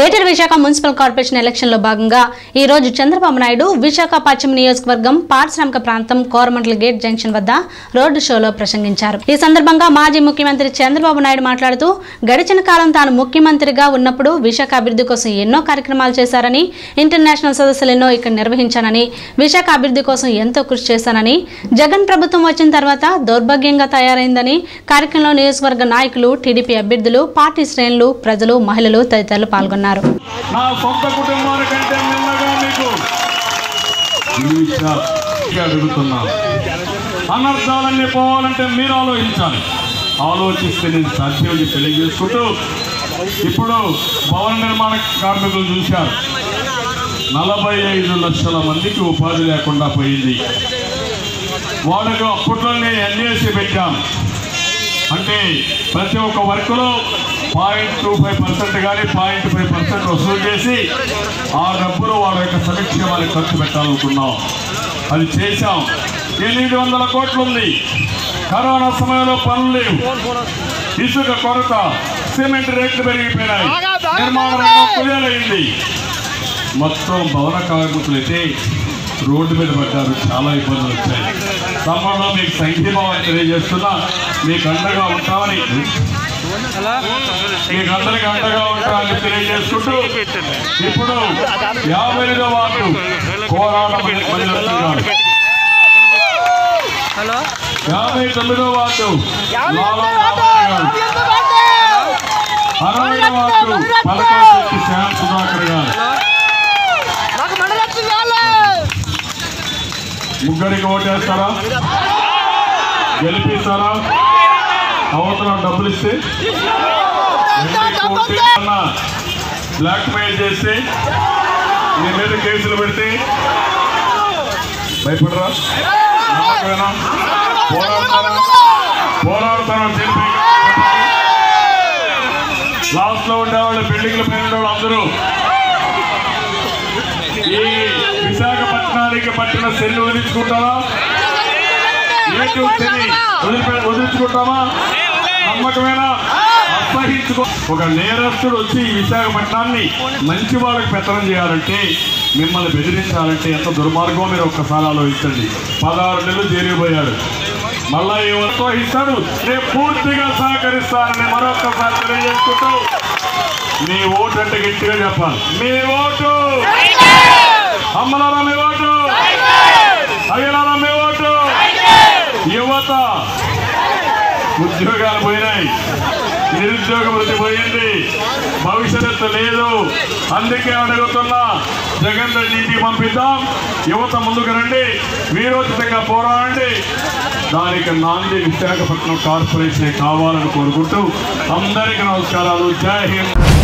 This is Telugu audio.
greater Visakha municipal corporation election లో భాగంగా ఈ రోజు చంద్రబాబు నాయుడు విశాఖ పశ్చిమ నియోజకవర్గం పారిశ్రామిక ప్రాంతం కోరమండల గేట్ జంక్షన్ వద్ద రోడ్డు షోలో ప్రసంగించారు ఈ సందర్భంగా మాజీ ముఖ్యమంత్రి చంద్రబాబు నాయుడు మాట్లాడుతూ గడిచిన కాలం తాను ముఖ్యమంత్రిగా ఉన్నప్పుడు విశాఖ అభివృద్ధి కోసం ఎన్నో కార్యక్రమాలు చేశారని ఇంటర్నేషనల్ సదస్సులు ఎన్నో ఇక్కడ నిర్వహించానని విశాఖ అభివృద్ధి కోసం ఎంతో కృషి చేశానని జగన్ ప్రభుత్వం వచ్చిన తర్వాత దౌర్భాగ్యంగా తయారైందని కార్యక్రమంలో నియోజకవర్గ నాయకులు టీడీపీ అభ్యర్థులు పార్టీ శ్రేణులు ప్రజలు మహిళలు తదితరులు పాల్గొన్నారు నా సొంత కుటుంబాల కంటే మిన్నగా మీకు ఈ విషయాలు అడుగుతున్నాను అనర్థాలన్నీ పోవాలంటే మీరు ఆలోచించాలి ఆలోచిస్తే నేను సాధ్యం తెలియజేసుకుంటూ ఇప్పుడు భవన నిర్మాణ కార్మికులు చూశారు నలభై ఐదు లక్షల మందికి ఉపాధి లేకుండా పోయింది వాళ్ళకు అప్పట్లోనే ఎన్ఏసి పెట్టాం అంటే ప్రతి ఒక్క వర్క్లో పాయింట్ టూ ఫైవ్ పర్సెంట్ కానీ పాయింట్ ఫైవ్ పర్సెంట్ వసూలు చేసి ఆ డబ్బులు వాళ్ళ యొక్క సంక్షేమానికి ఖర్చు పెట్టాలనుకున్నాం అది చేశాం ఎనిమిది వందల కోట్లు ఉంది కరోనా సమయంలో పనులు లేవు ఇసుక కొరత సిమెంట్ రేట్లు పెరిగిపోయినాయి నిర్మాణ రంగం కుదేలైంది మొత్తం భవన కార్మికులైతే రోడ్డు మీద పడ్డారు చాలా ఇబ్బందులు వచ్చాయి తమ్ముడు మీకు సంఘీభావం తెలియజేస్తున్నా మీకు అండగా ఉంటామని మీకు అందరికి అండగా ఉంటామని తెలియజేసుకుంటూ ఇప్పుడు యాభై ఐదో వార్డు కోరాడ మణిలక్ష్మి గారు యాభై తొమ్మిదో వార్డు లాలా రామారావు గారు అరవై వార్డు పలకాశెట్టి శ్యామ్ సుధాకర్ గారు ముగ్గురికి ఓటేస్తారా గెలిపిస్తారా అవతల డబ్బులు ఇస్తే బ్లాక్ మెయిల్ చేస్తే మీ మీద కేసులు పెడితే భయపడరా నమ్మకమేనా పోరాడతారా పోరాడతారా తెలిపి లాస్ట్ లో ఉండేవాళ్ళు బిల్డింగ్ల పైన ఉండేవాళ్ళు అందరూ ఈ విశాఖపట్నానికి పట్టిన సెల్లు వదిలించుకుంటారా ఏంటి శని వదిలిపె వదిలించుకుంటామా నమ్మకమేనా అసహించుకో ఒక నేరస్తుడు వచ్చి ఈ విశాఖపట్నాన్ని మంచి వాళ్ళకి పెత్తనం చేయాలంటే మిమ్మల్ని బెదిరించాలంటే ఎంత దుర్మార్గం మీరు ఒక్కసారి ఆలోచించండి పదహారు నెలలు చేరిపోయాడు మళ్ళా ఎవరితో ఇస్తాడు రేపు పూర్తిగా సహకరిస్తానని మరొకసారి తెలియజేసుకుంటూ మీ ఓటు అంటే గట్టిగా చెప్పాలి మీ ఓటు అమ్మలారా మీ ఓటు అయ్యలారా మీ ఓటు యువత ఉద్యోగాలు పోయినాయి నిరుద్యోగ వృద్ధి పోయింది భవిష్యత్తు లేదు అందుకే అడుగుతున్నా జగన్ రెడ్డి ఇంటికి పంపిద్దాం యువత ముందుకు రండి వీరోచితంగా పోరాడండి దానికి నాంది విశాఖపట్నం కార్పొరేషన్ కావాలని కోరుకుంటూ అందరికీ నమస్కారాలు జై హింద్